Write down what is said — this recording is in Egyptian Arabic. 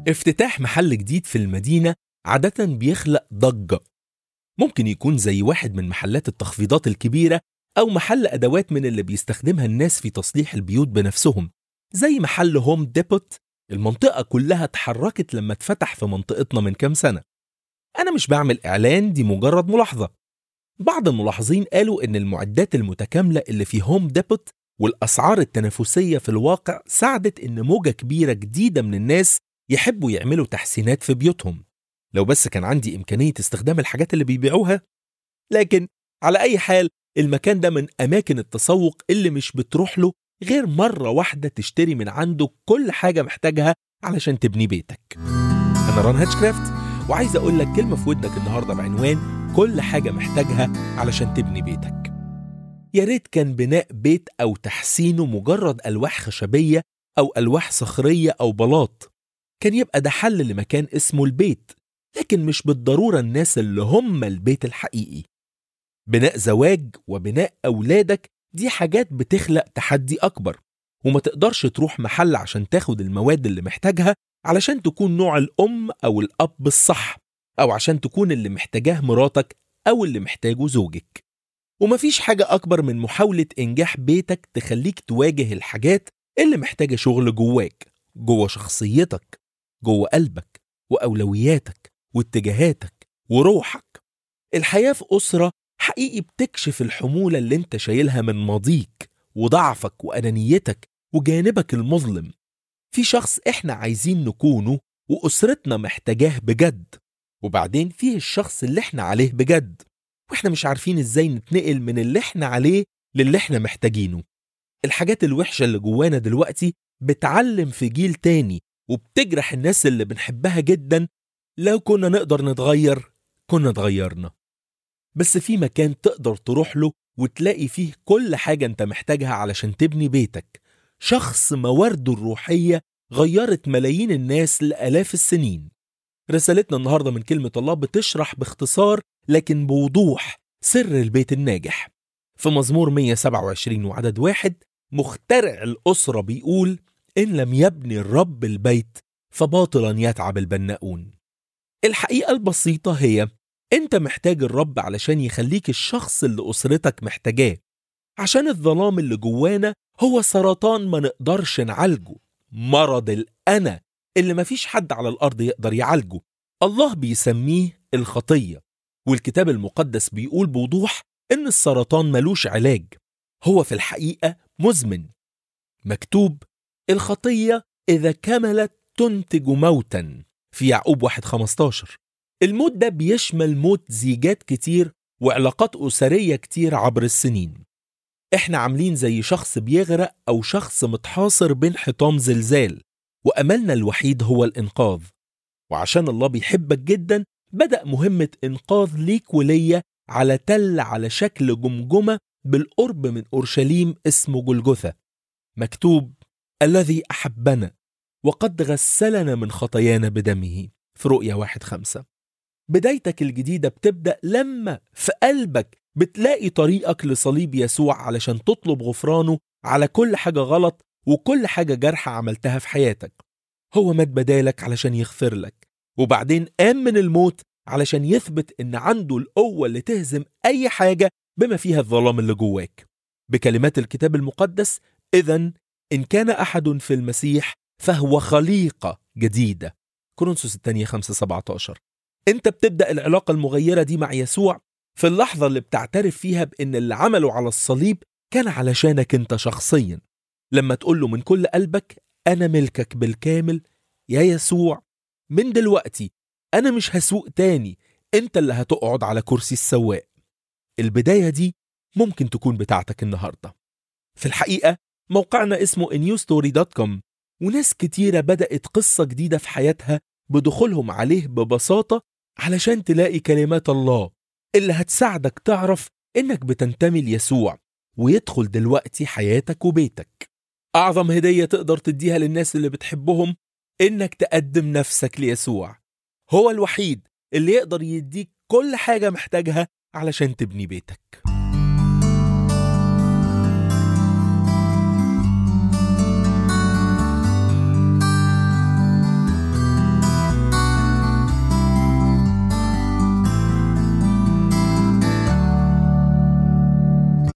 افتتاح محل جديد في المدينة عادة بيخلق ضجة ممكن يكون زي واحد من محلات التخفيضات الكبيرة أو محل أدوات من اللي بيستخدمها الناس في تصليح البيوت بنفسهم زي محل هوم ديبوت المنطقة كلها اتحركت لما اتفتح في منطقتنا من كام سنة أنا مش بعمل إعلان دي مجرد ملاحظة بعض الملاحظين قالوا إن المعدات المتكاملة اللي في هوم ديبوت والأسعار التنافسية في الواقع ساعدت إن موجة كبيرة جديدة من الناس يحبوا يعملوا تحسينات في بيوتهم لو بس كان عندي إمكانية استخدام الحاجات اللي بيبيعوها لكن على أي حال المكان ده من أماكن التسوق اللي مش بتروح له غير مرة واحدة تشتري من عنده كل حاجة محتاجها علشان تبني بيتك أنا ران هاتشكرافت وعايز أقول لك كلمة في ودنك النهاردة بعنوان كل حاجة محتاجها علشان تبني بيتك يا ريت كان بناء بيت أو تحسينه مجرد ألواح خشبية أو ألواح صخرية أو بلاط كان يبقى ده حل لمكان اسمه البيت لكن مش بالضرورة الناس اللي هم البيت الحقيقي بناء زواج وبناء أولادك دي حاجات بتخلق تحدي أكبر وما تقدرش تروح محل عشان تاخد المواد اللي محتاجها علشان تكون نوع الأم أو الأب الصح أو عشان تكون اللي محتاجاه مراتك أو اللي محتاجه زوجك ومفيش حاجة أكبر من محاولة إنجاح بيتك تخليك تواجه الحاجات اللي محتاجة شغل جواك جوه شخصيتك جوه قلبك وأولوياتك واتجاهاتك وروحك الحياة في أسرة حقيقي بتكشف الحمولة اللي انت شايلها من ماضيك وضعفك وأنانيتك وجانبك المظلم في شخص احنا عايزين نكونه وأسرتنا محتاجاه بجد وبعدين فيه الشخص اللي احنا عليه بجد واحنا مش عارفين ازاي نتنقل من اللي احنا عليه للي احنا محتاجينه الحاجات الوحشة اللي جوانا دلوقتي بتعلم في جيل تاني وبتجرح الناس اللي بنحبها جدا لو كنا نقدر نتغير كنا اتغيرنا بس في مكان تقدر تروح له وتلاقي فيه كل حاجة انت محتاجها علشان تبني بيتك شخص موارده الروحية غيرت ملايين الناس لآلاف السنين رسالتنا النهاردة من كلمة الله بتشرح باختصار لكن بوضوح سر البيت الناجح في مزمور 127 وعدد واحد مخترع الأسرة بيقول إن لم يبني الرب البيت فباطلا يتعب البناؤون الحقيقة البسيطة هي أنت محتاج الرب علشان يخليك الشخص اللي أسرتك محتاجاه عشان الظلام اللي جوانا هو سرطان ما نقدرش نعالجه مرض الأنا اللي مفيش حد على الأرض يقدر يعالجه الله بيسميه الخطية والكتاب المقدس بيقول بوضوح إن السرطان ملوش علاج هو في الحقيقة مزمن مكتوب الخطية إذا كملت تنتج موتا في يعقوب 1.15 الموت ده بيشمل موت زيجات كتير وعلاقات أسرية كتير عبر السنين احنا عاملين زي شخص بيغرق أو شخص متحاصر بين حطام زلزال وأملنا الوحيد هو الإنقاذ وعشان الله بيحبك جدا بدأ مهمة إنقاذ ليك وليا على تل على شكل جمجمة بالقرب من أورشليم اسمه جلجثة مكتوب الذي أحبنا وقد غسلنا من خطايانا بدمه في رؤيا واحد خمسة بدايتك الجديدة بتبدأ لما في قلبك بتلاقي طريقك لصليب يسوع علشان تطلب غفرانه على كل حاجة غلط وكل حاجة جارحة عملتها في حياتك هو مات بدالك علشان يغفر لك وبعدين قام من الموت علشان يثبت ان عنده القوة اللي تهزم اي حاجة بما فيها الظلام اللي جواك بكلمات الكتاب المقدس اذا ان كان احد في المسيح فهو خليقة جديدة كورنثوس الثانية 5 17 انت بتبدأ العلاقة المغيرة دي مع يسوع في اللحظة اللي بتعترف فيها بان اللي عمله على الصليب كان علشانك انت شخصيا لما تقول له من كل قلبك انا ملكك بالكامل يا يسوع من دلوقتي انا مش هسوق تاني انت اللي هتقعد على كرسي السواق البداية دي ممكن تكون بتاعتك النهاردة في الحقيقة موقعنا اسمه newstory.com وناس كتيرة بدأت قصة جديدة في حياتها بدخولهم عليه ببساطة علشان تلاقي كلمات الله اللي هتساعدك تعرف إنك بتنتمي ليسوع ويدخل دلوقتي حياتك وبيتك أعظم هدية تقدر تديها للناس اللي بتحبهم إنك تقدم نفسك ليسوع هو الوحيد اللي يقدر يديك كل حاجة محتاجها علشان تبني بيتك